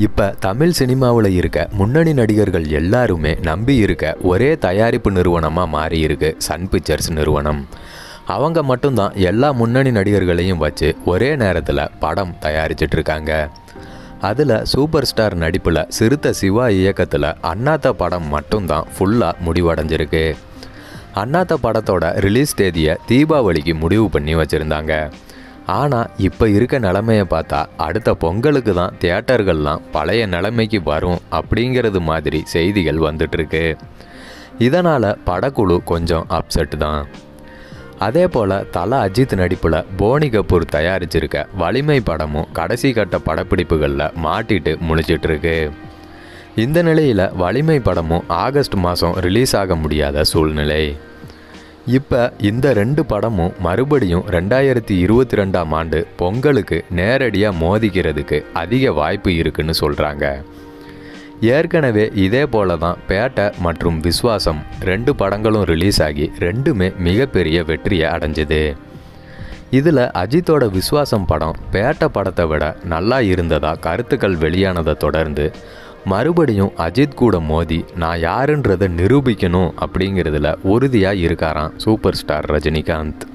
இப்போ தமிழ் சினிமாவில் இருக்க முன்னணி நடிகர்கள் எல்லாருமே நம்பி இருக்க ஒரே தயாரிப்பு நிறுவனமாக மாறி இருக்கு சன் பிக்சர்ஸ் நிறுவனம் அவங்க மட்டும்தான் எல்லா முன்னணி நடிகர்களையும் வச்சு ஒரே நேரத்தில் படம் தயாரிச்சிட்டு இருக்காங்க அதில் சூப்பர் ஸ்டார் நடிப்பில் சிறுத்தை சிவா இயக்கத்தில் அண்ணாத்த படம் மட்டும்தான் ஃபுல்லாக முடிவடைஞ்சிருக்கு அண்ணாத்த படத்தோட ரிலீஸ் தேதியை தீபாவளிக்கு முடிவு பண்ணி வச்சுருந்தாங்க ஆனால் இப்போ இருக்க நிலமையை பார்த்தா அடுத்த பொங்கலுக்கு தான் தியேட்டர்கள்லாம் பழைய நிலைமைக்கு வரும் அப்படிங்கிறது மாதிரி செய்திகள் வந்துட்டுருக்கு இதனால் படக்குழு கொஞ்சம் அப்செட் தான் அதே போல் தல அஜித் நடிப்பில் போனி கபூர் தயாரிச்சிருக்க வலிமை படமும் கடைசி கட்ட படப்பிடிப்புகளில் மாட்டிட்டு முழிச்சிட்ருக்கு இந்த நிலையில் வலிமை படமும் ஆகஸ்ட் மாதம் ரிலீஸ் ஆக முடியாத சூழ்நிலை இப்போ இந்த ரெண்டு படமும் மறுபடியும் ரெண்டாயிரத்தி இருபத்தி ரெண்டாம் ஆண்டு பொங்கலுக்கு நேரடியாக மோதிக்கிறதுக்கு அதிக வாய்ப்பு இருக்குன்னு சொல்கிறாங்க ஏற்கனவே இதே போல தான் பேட்டை மற்றும் விஸ்வாசம் ரெண்டு படங்களும் ரிலீஸ் ஆகி ரெண்டுமே மிகப்பெரிய வெற்றியை அடைஞ்சது இதில் அஜித்தோட விஸ்வாசம் படம் பேட்டை படத்தை விட நல்லா இருந்ததா கருத்துக்கள் வெளியானதை தொடர்ந்து மறுபடியும் அஜித் கூட மோதி நான் யாருன்றதை நிரூபிக்கணும் அப்படிங்கிறதுல உறுதியாக இருக்காராம் சூப்பர் ஸ்டார் ரஜினிகாந்த்